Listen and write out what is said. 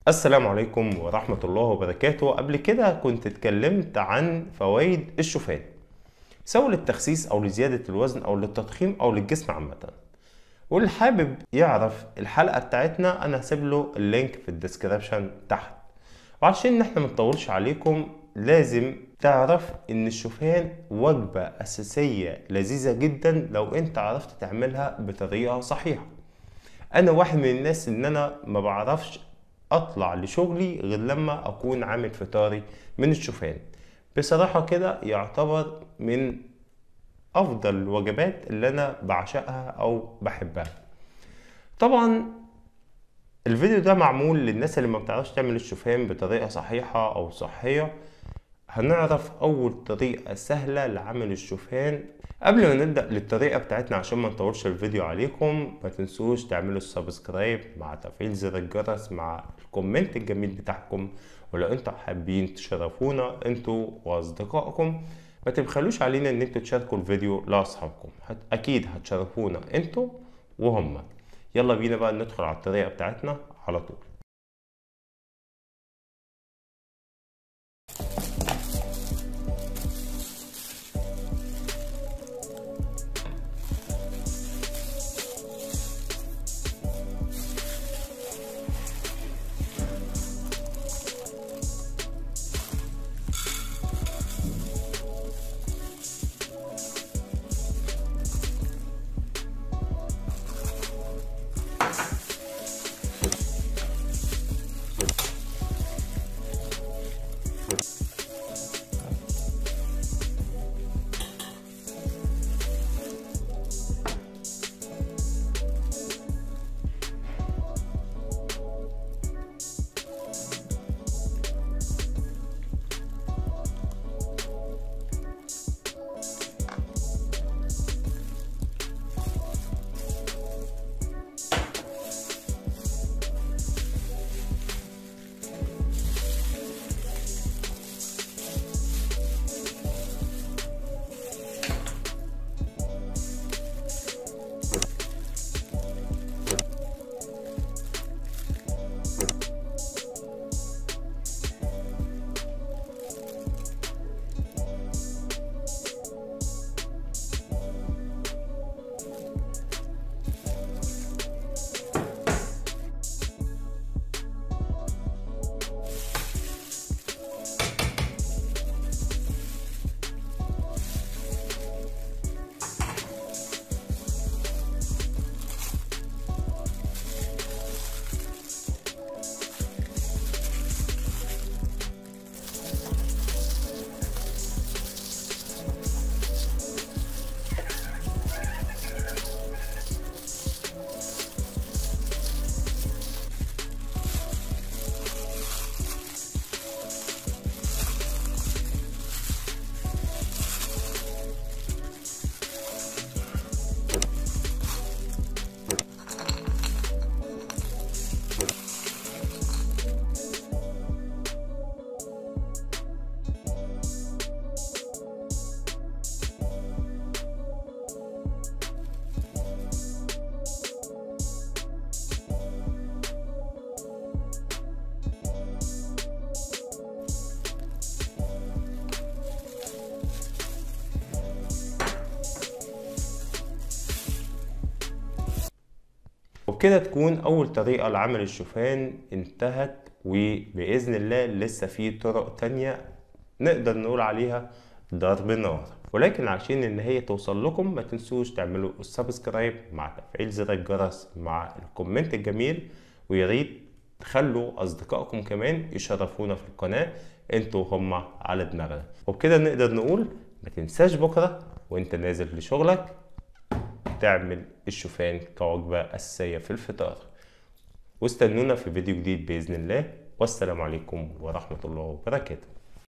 السلام عليكم ورحمة الله وبركاته قبل كده كنت اتكلمت عن فوائد الشوفان سواء للتخسيس او لزيادة الوزن او للتضخيم او للجسم عامة واللي حابب يعرف الحلقة بتاعتنا انا هسيب له اللينك في الديسكريبشن تحت وعشان احنا مطولش عليكم لازم تعرف ان الشوفان وجبة اساسية لذيذة جدا لو انت عرفت تعملها بطريقة صحيحة انا واحد من الناس ان انا ما بعرفش اطلع لشغلي غير لما اكون عامل فطاري من الشوفان بصراحة كده يعتبر من افضل الوجبات اللي انا بعشقها او بحبها طبعا الفيديو ده معمول للناس اللي ما بتعرفش تعمل الشوفان بطريقة صحيحة او صحية هنعرف اول طريقة سهلة لعمل الشوفان قبل ما نبدأ للطريقة بتاعتنا عشان ما نطولش الفيديو عليكم ما تنسوش تعملوا السبسكرايب مع تفعيل زر الجرس مع الكومنت الجميل بتاعكم ولو انتوا حابين تشرفونا انتوا واصدقائكم ما تبخلوش علينا ان انتوا تشاركوا الفيديو لاصحابكم هت... اكيد هتشرفونا انتوا وهم يلا بينا بقى ندخل على الطريقة بتاعتنا على طول وبكده تكون أول طريقة لعمل الشوفان انتهت وبإذن الله لسه في طرق تانية نقدر نقول عليها ضرب نار ولكن عشان ان هي توصل لكم ما تنسوش تعملوا السبسكرايب مع تفعيل زر الجرس مع الكومنت الجميل ويا ريت تخلوا اصدقائكم كمان يشرفونا في القناة انتوا هما على دماغنا وبكده نقدر نقول ما تنساش بكرة وانت نازل لشغلك تعمل الشوفان كوجبة أساسية في الفطار واستنونا في فيديو جديد بإذن الله والسلام عليكم ورحمة الله وبركاته